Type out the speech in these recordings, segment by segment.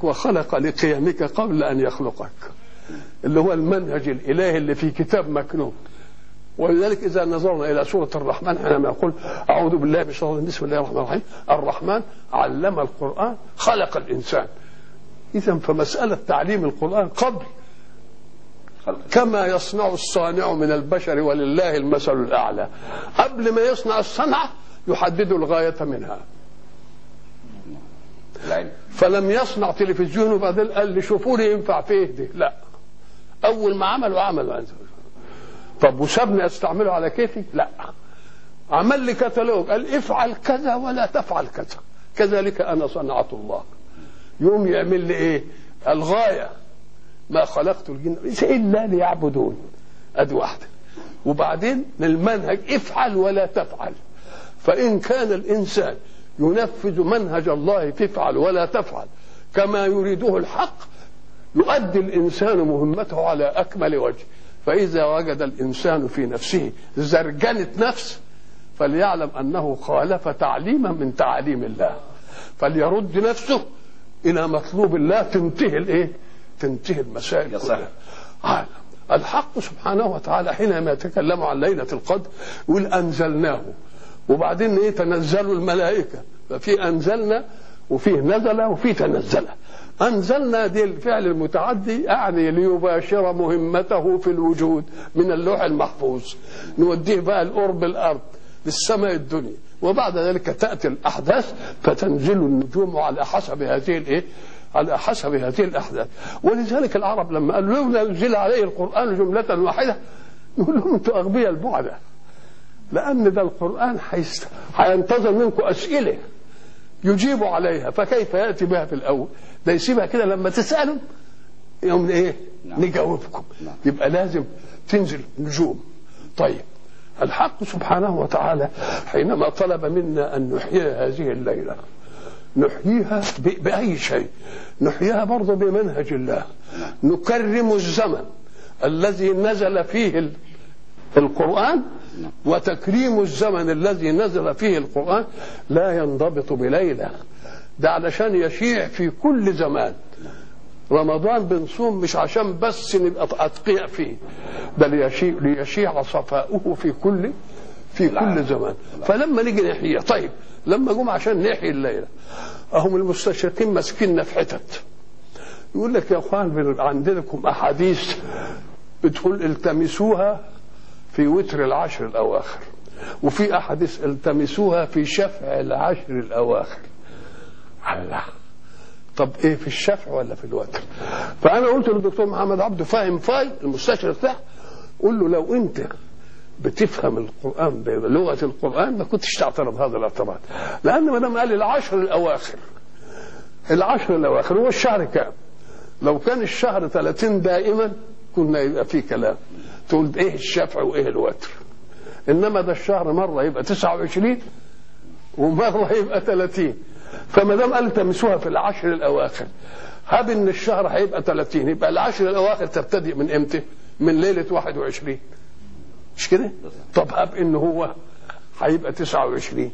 لك وخلق لقيامك قبل أن يخلقك اللي هو المنهج الإلهي اللي في كتاب مكنون ولذلك إذا نظرنا إلى سورة الرحمن حينما يقول أعوذ بالله من الشيطان الرجيم بسم الله الرحمن الرحيم الرحمن علم القرآن خلق الإنسان إذا فمسألة تعليم القرآن قبل خلق كما يصنع الصانع من البشر ولله المثل الأعلى قبل ما يصنع الصنعة يحدد الغاية منها العلم فلم يصنع تلفزيون وبعدين قال لي شوفوا لي ينفع فيه دي لا اول ما عمل وعمل طب وسابني استعمله على كيفي لا عمل لي كتالوج قال افعل كذا ولا تفعل كذا كذلك انا صنعت الله يوم يعمل لي ايه الغايه ما خلقت الجن الا ليعبدون ادي واحده وبعدين المنهج افعل ولا تفعل فان كان الانسان ينفذ منهج الله تفعل ولا تفعل كما يريده الحق يؤدي الانسان مهمته على اكمل وجه فاذا وجد الانسان في نفسه زرجنه نفس فليعلم انه خالف تعليما من تعاليم الله فليرد نفسه الى مطلوب الله تنتهي الايه تنتهي المسائل يصح. كلها عالم. الحق سبحانه وتعالى حينما يتكلم عن ليله القدر يقول انزلناه وبعدين ايه تنزلوا الملائكه ففي انزلنا وفيه نزل وفيه تنزل انزلنا دي الفعل المتعدي يعني ليباشر مهمته في الوجود من اللوح المحفوظ نوديه بقى القرب الارض للسماء الدنيا وبعد ذلك تاتي الاحداث فتنزل النجوم على حسب هذه الايه على حسب هذه الاحداث ولذلك العرب لما قالوا لولا انزل عليه القران جمله واحده يقول لهم انتم اغبياء البعده لأن ده القرآن حيست... هينتظر منكم أسئلة يجيبوا عليها فكيف يأتي بها في الأول ده يسيبها كده لما تسألوا يوم إيه نعم. نجاوبكم نعم. يبقى لازم تنزل نجوم طيب الحق سبحانه وتعالى حينما طلب منا أن نحيي هذه الليلة نحييها ب- بأي شيء نحييها برضه بمنهج الله نكرم الزمن الذي نزل فيه ال- القرآن وتكريم الزمن الذي نزل فيه القرآن لا ينضبط بليلة ده علشان يشيع في كل زمان رمضان بنصوم مش عشان بس نبقى أتقياء فيه ده ليشيع, ليشيع صفاؤه في كل في كل زمان فلما نيجي نحييه طيب لما جم عشان نحيي الليلة أهم المستشرقين ماسكيننا في حتت يقول لك يا اخوان عندكم احاديث بتقول التمسوها في وتر العشر الاواخر وفي احاديث التمسوها في شفع العشر الاواخر الله طب ايه في الشفع ولا في الوتر فانا قلت للدكتور محمد عبده فاهم فاي المستشرق ده قول له لو انت بتفهم القران بلغه القران ما كنتش تعترض هذا الاعتراض لان ما دام قال العشر الاواخر العشر الاواخر هو الشهر كام لو كان الشهر 30 دائما كنا يبقى فيه كلام تقول ايه الشفع وايه الوتر انما ده الشهر مره يبقى 29 ومره يبقى 30 فما دام قال تمسوها في العشر الاواخر هب ان الشهر هيبقى 30 يبقى العشر الاواخر تبتدئ من امتى؟ من ليله 21 مش كده؟ طب هب ان هو هيبقى 29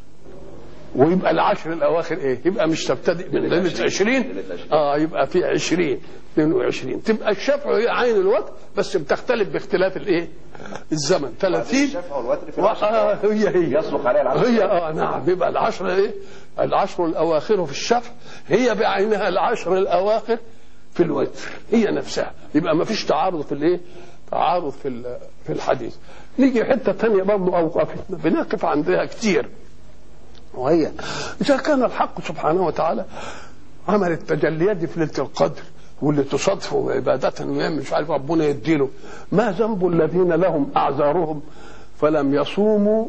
ويبقى العشر الاواخر ايه؟ يبقى مش تبتدئ من ليله 20 اه يبقى في 20 22 تبقى الشفع هي عين الوقت بس بتختلف باختلاف الايه؟ الزمن 30 الشفع والوتر في و- آه هي هي يصلح عليها العشر هي اه نعم يبقى العشر ايه؟ العشر الاواخر في الشفع هي بعينها العشر الاواخر في الوتر هي نفسها يبقى ما فيش تعارض في الايه؟ تعارض في ال- في الحديث نيجي حته ثانيه برضه اوقافتنا بنقف عندها كتير وهي إذا كان الحق سبحانه وتعالى عمل التجليات دي في ليلة القدر واللي تصادفه عبادة ويعمل مش عارف ربنا يديله ما ذنب الذين لهم أعذارهم فلم يصوموا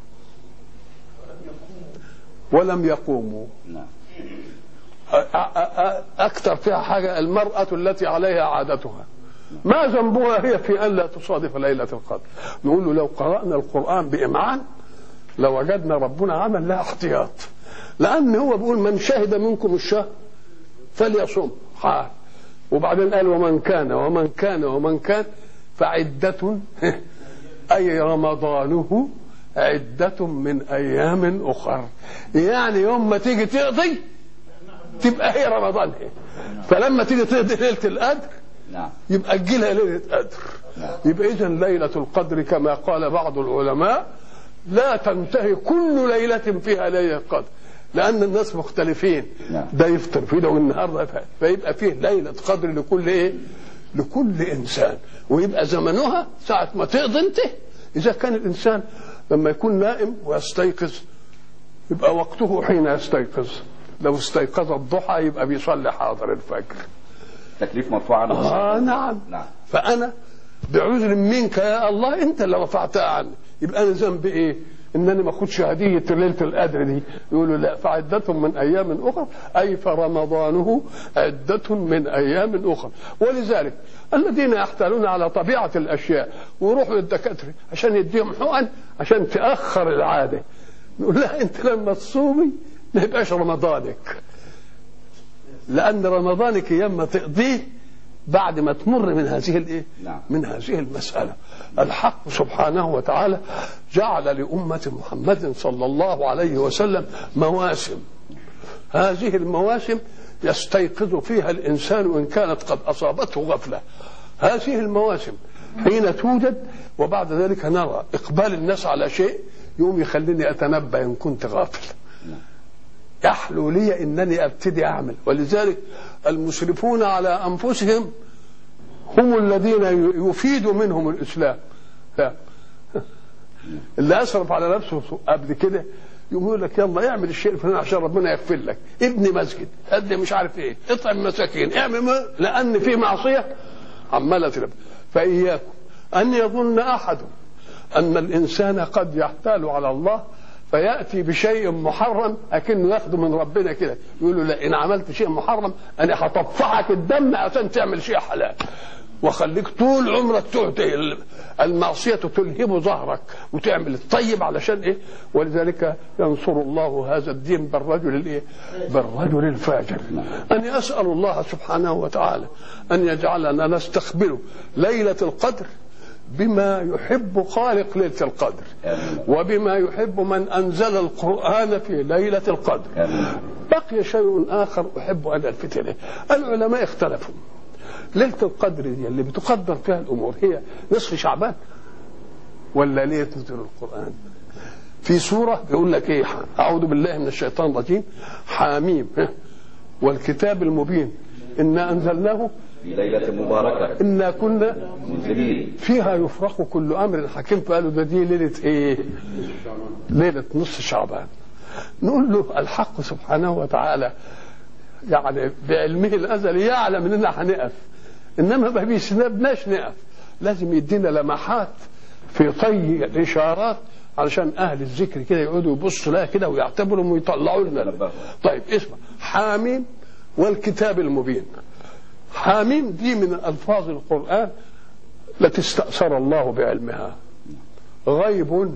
ولم يقوموا نعم أ- أ- أ- أكثر فيها حاجة المرأة التي عليها عادتها ما ذنبها هي في أن لا تصادف ليلة القدر نقول له لو قرأنا القرآن بإمعان لوجدنا ربنا عمل لها احتياط لأن هو بيقول من شهد منكم الشهر فليصم حال وبعدين قال ومن كان ومن كان ومن كان فعدة أي رمضانه عدة من أيام أخر يعني يوم ما تيجي تقضي تبقى هي رمضان هي فلما تيجي تقضي ليله القدر نعم يبقى تجيلها ليله قدر يبقى اذا ليله القدر كما قال بعض العلماء لا تنتهي كل ليله فيها ليله قدر لان الناس مختلفين نعم. ده يفطر في ده والنهارده يفطر. فيبقى فيه ليله قدر لكل ايه لكل انسان ويبقى زمنها ساعه ما تقضي انت اذا كان الانسان لما يكون نائم ويستيقظ يبقى وقته حين يستيقظ لو استيقظ الضحى يبقى بيصلي حاضر الفجر تكليف مرفوع عنه آه نعم نعم. فأنا بعذر منك يا الله أنت اللي رفعتها عني يبقى أنا ذنبي إيه؟ إنني ما أخدش هدية ليلة القدر دي يقولوا لا فعدة من أيام أخرى أي فرمضانه عدة من أيام أخرى ولذلك الذين يحتالون على طبيعة الأشياء ويروحوا للدكاترة عشان يديهم حقن عشان تأخر العادة نقول لها أنت لما تصومي ما يبقاش رمضانك لأن رمضانك يما تقضيه بعد ما تمر من هذه الايه؟ نعم. من هذه المسألة. الحق سبحانه وتعالى جعل لأمة محمد صلى الله عليه وسلم مواسم. هذه المواسم يستيقظ فيها الإنسان وإن كانت قد أصابته غفلة. هذه المواسم حين توجد وبعد ذلك نرى إقبال الناس على شيء يوم يخليني أتنبأ إن كنت غافل. يحلو لي انني ابتدي اعمل ولذلك المسرفون على انفسهم هم الذين يفيد منهم الاسلام لا. اللي اسرف على نفسه قبل كده يقوم يقول لك يلا اعمل الشيء الفلاني عشان ربنا يغفر لك ابني مسجد ادي مش عارف ايه اطعم مساكين اعمل ما لان في معصيه عماله تلب فاياكم ان يظن احد ان الانسان قد يحتال على الله فياتي بشيء محرم اكنه ياخده من ربنا كده يقول له لا ان عملت شيء محرم انا هطفحك الدم عشان تعمل شيء حلال وخليك طول عمرك تهدي المعصية تلهب ظهرك وتعمل الطيب علشان ايه ولذلك ينصر الله هذا الدين بالرجل الايه بالرجل الفاجر أنا أسأل الله سبحانه وتعالى أن يجعلنا نستقبل ليلة القدر بما يحب خالق ليلة القدر وبما يحب من أنزل القرآن في ليلة القدر بقي شيء آخر أحب أن ألفت إليه العلماء اختلفوا ليلة القدر دي اللي بتقدر فيها الأمور هي نصف شعبان ولا ليلة نزول القرآن في سورة بيقول لك إيه أعوذ بالله من الشيطان الرجيم حاميم والكتاب المبين إنا أنزلناه في ليلة مباركة إنا كنا منزلين فيها يفرق كل امر حكيم فقالوا ده دي ليله ايه؟ ليله نصف شعبان. نقول له الحق سبحانه وتعالى يعني بعلمه الازلي يعلم اننا هنقف انما ما بيسنبناش نقف لازم يدينا لمحات في طي الاشارات علشان اهل الذكر كده يقعدوا يبصوا لها كده ويعتبروا ويطلعوا لنا طيب اسمع حاميم والكتاب المبين حاميم دي من الفاظ القران التي استأثر الله بعلمها غيب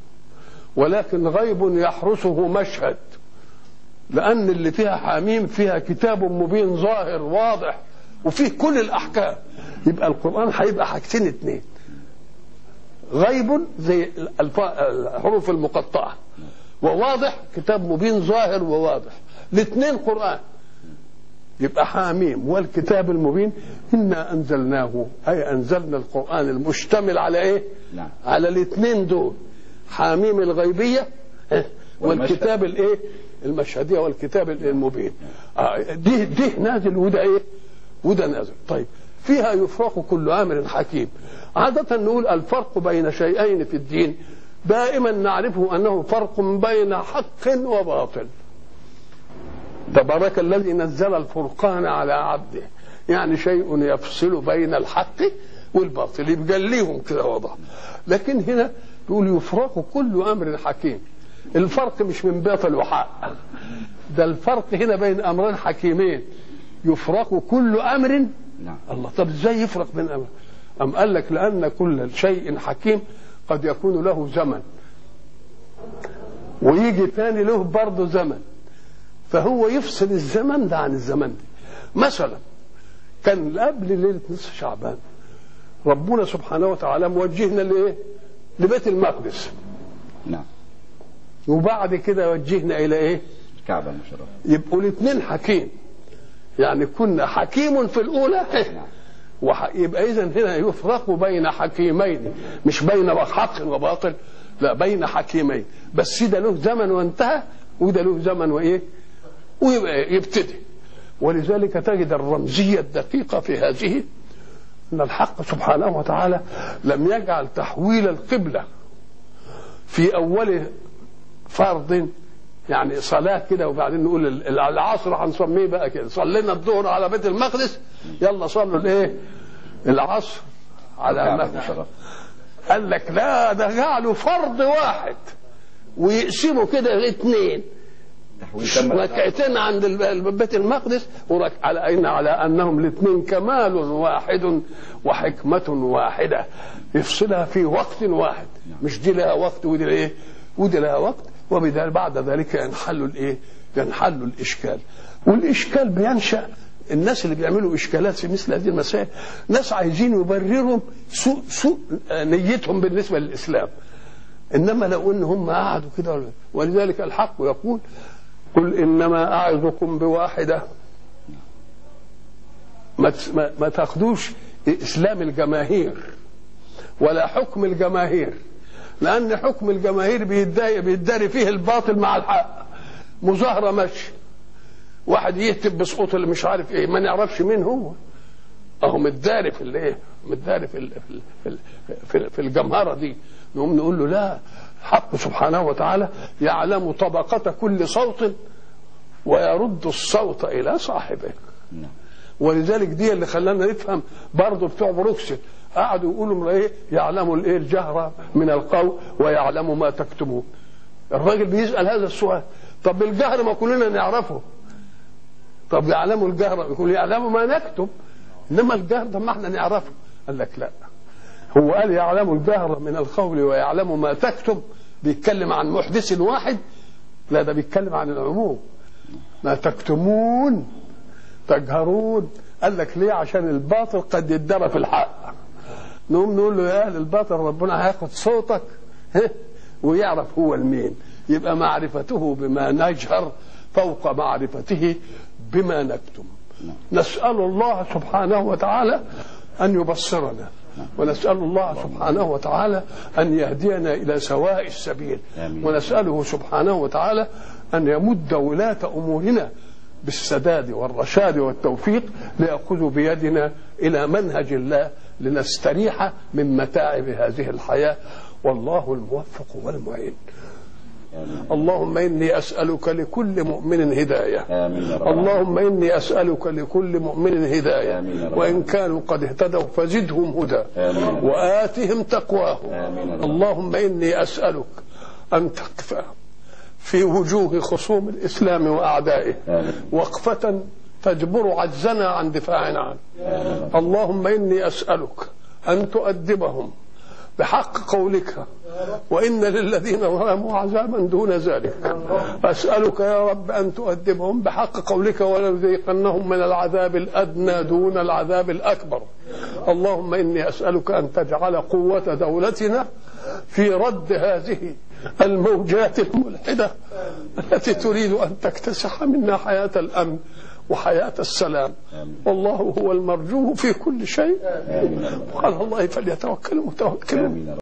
ولكن غيب يحرسه مشهد لأن اللي فيها حاميم فيها كتاب مبين ظاهر واضح وفيه كل الأحكام يبقى القرآن هيبقى حاجتين اتنين غيب زي الف- الحروف المقطعة وواضح كتاب مبين ظاهر وواضح الاثنين قرآن يبقى حاميم والكتاب المبين إنا أنزلناه أي أنزلنا القرآن المشتمل على إيه نعم. على الاثنين دول حاميم الغيبية إيه؟ والكتاب الإيه المشهدية والكتاب المبين آه دي دي نازل وده إيه وده نازل طيب فيها يفرق كل أمر حكيم عادة نقول الفرق بين شيئين في الدين دائما نعرفه أنه فرق بين حق وباطل تبارك الذي نزل الفرقان على عبده يعني شيء يفصل بين الحق والباطل يبقى ليهم كده وضع لكن هنا يقول يفرق كل امر حكيم الفرق مش من باطل وحق ده الفرق هنا بين امرين حكيمين يفرق كل امر نعم الله طب ازاي يفرق بين امر ام قال لك لان كل شيء حكيم قد يكون له زمن ويجي تاني له برضه زمن فهو يفصل الزمن ده عن الزمن ده مثلا كان قبل ليله نصف شعبان ربنا سبحانه وتعالى موجهنا لايه؟ لبيت المقدس نعم وبعد كده وجهنا الى ايه؟ كعبة مشرفة يبقوا الاثنين حكيم يعني كنا حكيم في الأولى وح... يبقى إذا هنا يفرق بين حكيمين مش بين حق وباطل لا بين حكيمين بس ده له زمن وانتهى وده له زمن وإيه ويبقى يبتدي ولذلك تجد الرمزية الدقيقة في هذه أن الحق سبحانه وتعالى لم يجعل تحويل القبلة في أول فرض يعني صلاة كده وبعدين نقول ال- العصر هنسميه بقى كده صلينا الظهر على بيت المقدس يلا صلوا الايه العصر على كعبة مكة مشرفة قال لك لا ده جعلوا فرض واحد ويقسموا كده اثنين تحويل تم ركعتين عند ال- بيت المقدس ورك على أين على انهم الاثنين كمال واحد وحكمه واحده يفصلها في وقت واحد مش دي لها وقت ودي ايه ودي لها وقت وبذلك بعد ذلك ينحل الايه ينحل الاشكال والاشكال بينشا الناس اللي بيعملوا اشكالات في مثل هذه المسائل ناس عايزين يبرروا سوء سوء نيتهم بالنسبه للاسلام انما لو ان هم قعدوا كده ولذلك الحق يقول قل انما اعظكم بواحده ما ت- ما- ما تاخدوش اسلام الجماهير ولا حكم الجماهير لان حكم الجماهير بيداري بيداري فيه الباطل مع الحق مظاهره ماشي واحد يهتف بسقوط اللي مش عارف ايه ما نعرفش مين هو اهو متداري في الايه متداري في ال- في ال- في ال- في, ال- في الجمهره دي نقوم نقول له لا الحق سبحانه وتعالى يعلم طبقة كل صوت ويرد الصوت إلى صاحبه نعم. ولذلك دي اللي خلانا نفهم برضه بتوع بروكسل قعدوا يقولوا ايه يعلموا الايه الجهر من القول ويعلم ما تكتمون الراجل بيسال هذا السؤال طب الجهر ما كلنا نعرفه طب يعلموا الجهر يقول يعلموا ما نكتب انما الجهر ده ما احنا نعرفه قال لك لا هو قال يعلم الجهر من القول ويعلم ما تكتب بيتكلم عن محدث واحد لا ده بيتكلم عن العموم ما تكتمون تجهرون قال لك ليه عشان الباطل قد يدرى في الحق نقوم نقول له يا اهل الباطل ربنا هياخد صوتك ها، ويعرف هو المين يبقى معرفته بما نجهر فوق معرفته بما نكتم نسأل الله سبحانه وتعالى أن يبصرنا ونسأل الله سبحانه وتعالى أن يهدينا إلى سواء السبيل آمين. ونسأله سبحانه وتعالى أن يمد ولاة أمورنا بالسداد والرشاد والتوفيق ليأخذوا بيدنا إلى منهج الله لنستريح من متاعب هذه الحياة والله الموفق والمعين آمين. اللهم إني أسألك لكل مؤمن هداية آمين يا رب اللهم إني أسألك لكل مؤمن هداية آمين يا رب. وإن كانوا قد اهتدوا فزدهم هدى آمين. وآتهم تقواهم آمين يا رب. اللهم إني أسألك أن تقفى في وجوه خصوم الإسلام وأعدائه آمين. وقفة تجبر عجزنا عن دفاع عنه اللهم إني أسألك أن تؤدبهم بحق قولك وإن للذين ظلموا عذابا دون ذلك أسألك يا رب أن تؤدبهم بحق قولك ولنذيقنهم من العذاب الأدنى دون العذاب الأكبر اللهم إني أسألك أن تجعل قوة دولتنا في رد هذه الموجات الملحدة التي تريد أن تكتسح منا حياة الأمن وحياة السلام والله هو المرجو في كل شيء وعلى الله فليتوكل المتوكلون آمين يا رب